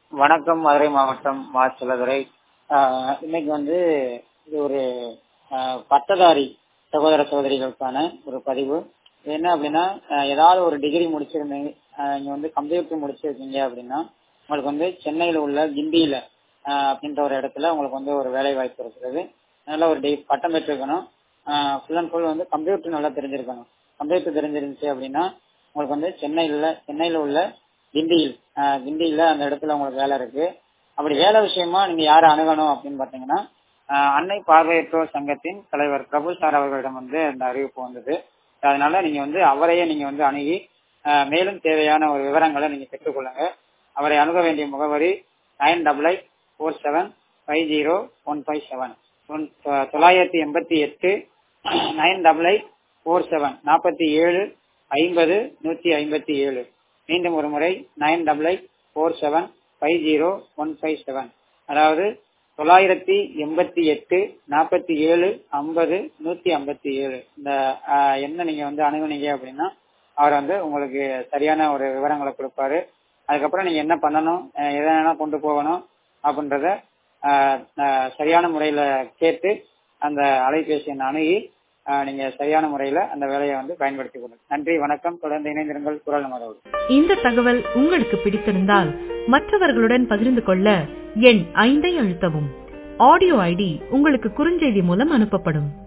வணக்கம் மதுரை மாவட்டம் மா செல்லதுரை ஆஹ் இன்னைக்கு வந்து இது ஒரு ஆஹ் பட்டதாரி சகோதர சகோதரிகளுக்கான ஒரு பதிவு இது என்ன அப்படின்னா ஆஹ் ஏதாவது ஒரு டிகிரி முடிச்சிருந்தீங்க ஆஹ் நீங்க வந்து கம்ப்யூட்டர் முடிச்சிருக்கீங்க அப்படின்னா உங்களுக்கு வந்து சென்னையில உள்ள கிண்டியில ஆஹ் அப்படின்ற ஒரு இடத்துல உங்களுக்கு வந்து ஒரு வேலை வாய்ப்பு இருக்கிறது நல்ல ஒரு டி பட்டம் பெற்றிருக்கணும் ஃபுல் அண்ட் ஃபுல் வந்து கம்ப்யூட்டர் நல்லா தெரிஞ்சிருக்கணும் கம்ப்யூட்டர் தெரிஞ்சிருந்துச்சு அப்படின்னா உங்களுக்கு வந்து சென்னையில சென்னையில உள்ள கிண்டியில் ஆஹ் கிண்டியில அந்த இடத்துல உங்களுக்கு வேலை இருக்கு அப்படி வேலை விஷயமா நீங்க யாரை அணுகணும் அப்படின்னு பாத்தீங்கன்னா ஆஹ் அன்னை பார்வையற்றோர் சங்கத்தின் தலைவர் பிரபு சார் அவர்களிடம் வந்து அந்த அறிவிப்பு வந்தது அதனால நீங்க வந்து அவரையே நீங்க வந்து அணுகி ஆஹ் மேலும் தேவையான ஒரு விவரங்களை நீங்க பெற்றுக்கொள்ளுங்க அவரை அணுக வேண்டிய முகவரி nine double eight four seven five zero one five seven தொள்ளாயிரத்தி எண்பத்தி எட்டு nine double eight four seven நாற்பத்தி ஏழு ஐம்பது நூத்தி ஐம்பத்தி ஏழு மீண்டும் ஒரு முறை nine double eight four seven five zero one five seven அதாவது தொள்ளாயிரத்தி எண்பத்தி எட்டு நாற்பத்தி ஏழு ஐம்பது நூத்தி ஐம்பத்தி ஏழு இந்த ஆஹ், எண்ணை நீங்க வந்து அணுகுனீங்க அப்படின்னா அவர் வந்து உங்களுக்கு சரியான ஒரு விவரங்களை கொடுப்பாரு அதுக்கப்புறம் நீங்க என்ன பண்ணணும் அஹ், எதனா கொண்டு போகணும் அப்படின்றத ஆஹ், ஆஹ், சரியான முறையில கேட்டு அந்த அலைபேசி எண்ணை அணுகி ஆஹ், நீங்க சரியான முறையில அந்த வேலையை வந்து பயன்படுத்திக் கொள்ளுங்க நன்றி வணக்கம் தொடர்ந்து இணைந்திருங்கள் குரல் நமதோடு இந்த தகவல் உங்களுக்கு பிடித்திருந்தால் மற்றவர்களுடன் பகிர்ந்து கொள்ள எண் ஐந்தை அழுத்தவும் ஆடியோ ஐடி உங்களுக்கு குறுஞ்செய்தி மூலம் அனுப்பப்படும்